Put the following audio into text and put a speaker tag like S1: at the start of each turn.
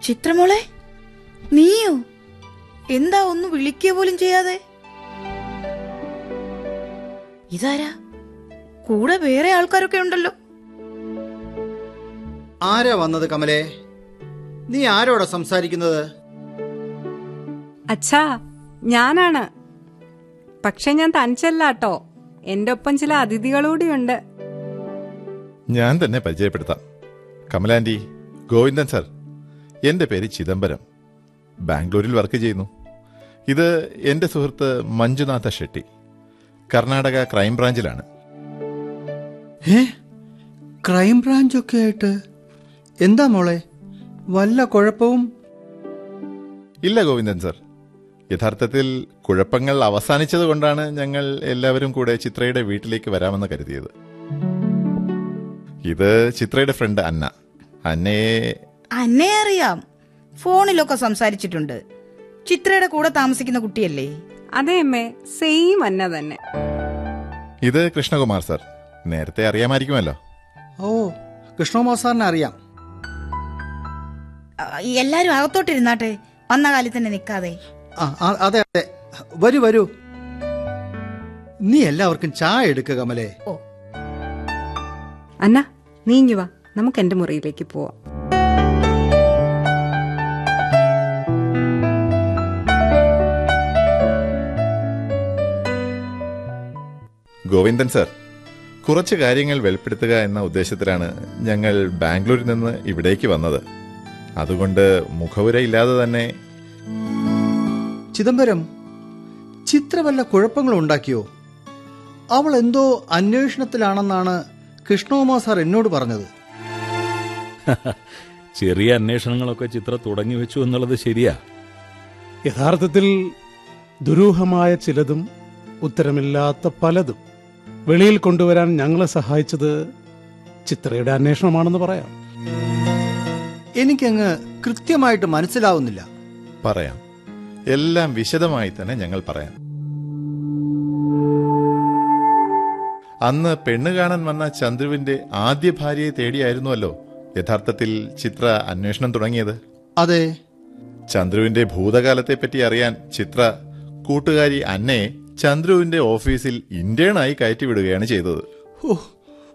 S1: ചിത്രമോളെ നീയോ എന്താ ഒന്ന് വിളിക്കുക പോലും ചെയ്യാതെ ഇതാരാ കൂടെ വേറെ ആൾക്കാരൊക്കെ ഉണ്ടല്ലോ
S2: ആരാ വന്നത് കമലേ നീ ആരോടാ സംസാരിക്കുന്നത്
S3: അച്ഛാ ഞാനാണ് പക്ഷെ ഞാൻ തനിച്ചല്ലാട്ടോ എന്റെ ഒപ്പം ചില അതിഥികളൂടിയുണ്ട്
S4: ഞാൻ തന്നെ പരിചയപ്പെടുത്താം കമലാൻറ്റി ഗോവിന്ദൻ സർ എൻ്റെ പേര് ചിദംബരം ബാംഗ്ലൂരിൽ വർക്ക് ചെയ്യുന്നു ഇത് എൻ്റെ സുഹൃത്ത് മഞ്ജുനാഥ ഷെട്ടി കർണാടക ക്രൈം ബ്രാഞ്ചിലാണ്
S2: ഏ ക്രൈം ബ്രാഞ്ചൊക്കെ ആയിട്ട് എന്താ മോളെ വല്ല കുഴപ്പവും
S4: ഇല്ല ഗോവിന്ദൻ സർ യഥാർത്ഥത്തിൽ കുഴപ്പങ്ങൾ അവസാനിച്ചത് കൊണ്ടാണ് ഞങ്ങൾ എല്ലാവരും കൂടെ ചിത്രയുടെ വീട്ടിലേക്ക് വരാമെന്ന് കരുതിയത് ഇത് ചിത്രയുടെ ഫ്രണ്ട് അന്ന അന്നയെ
S1: അന്നെ അറിയാം ഫോണിലൊക്കെ സംസാരിച്ചിട്ടുണ്ട് ചിത്രയുടെ കൂടെ താമസിക്കുന്ന കുട്ടിയല്ലേ
S3: അതെ അമ്മേ സെയിം അന്ന തന്നെ
S4: ഇത് കൃഷ്ണകുമാർ സർ നേരത്തെ അറിയാമായിരിക്കുമല്ലോ
S2: ഓ കൃഷ്ണകുമാർ സാറിനെ അറിയാം
S1: ആ, എല്ലാരും അകത്തോട്ടിരുന്നാട്ടെ വന്ന കാലിൽ തന്നെ നിൽക്കാതെ
S2: ആ ആ, അതെ അതെ വരൂ വരൂ നീ എല്ലാവർക്കും ചായ എടുക്കുക കമലേ
S1: ഓ
S3: അന്ന നീങ്ങി വാ നമുക്ക് എന്റെ മുറിയിലേക്ക് പോവാം
S4: ഗോവിന്ദൻ സർ കുറച്ച് കാര്യങ്ങൾ വെളിപ്പെടുത്തുക എന്ന ഉദ്ദേശത്തിലാണ് ഞങ്ങൾ ബാംഗ്ലൂരിൽ നിന്ന് ഇവിടേക്ക് വന്നത് അതുകൊണ്ട് മുഖവുര ഇല്ലാതെ തന്നെ
S2: ചിദംബരം ചിത്ര വല്ല കുഴപ്പങ്ങളും ഉണ്ടാക്കിയോ അവൾ എന്തോ അന്വേഷണത്തിലാണെന്നാണ് കൃഷ്ണകുമാർ സാർ എന്നോട് പറഞ്ഞത്
S5: ചെറിയ അന്വേഷണങ്ങളൊക്കെ ചിത്ര തുടങ്ങി വെച്ചു എന്നുള്ളത് ശരിയാ
S6: യഥാർത്ഥത്തിൽ ദുരൂഹമായ ചിലതും ഉത്തരമില്ലാത്ത പലതും വെളിയിൽ കൊണ്ടുവരാൻ ഞങ്ങളെ സഹായിച്ചത് ചിത്രയുടെ അന്വേഷണമാണെന്ന് പറയാം
S2: എനിക്കങ്ങ് കൃത്യമായിട്ട് മനസ്സിലാവുന്നില്ല
S4: പറയാം എല്ലാം വിശദമായി തന്നെ ഞങ്ങൾ പറയാം അന്ന് പെണ്ണ് കാണാൻ വന്ന ചന്ദ്രുവിന്റെ ആദ്യ ഭാര്യയെ തേടിയായിരുന്നുവല്ലോ യഥാർത്ഥത്തിൽ ചിത്ര അന്വേഷണം തുടങ്ങിയത്
S2: അതെ
S4: ചന്ദ്രുവിന്റെ ഭൂതകാലത്തെ പറ്റി അറിയാൻ ചിത്ര കൂട്ടുകാരി അന്നയെ ചന്ദ്രുവിന്റെ ഓഫീസിൽ ഇന്റേണായി കയറ്റിവിടുകയാണ് ചെയ്തത്
S2: ഓ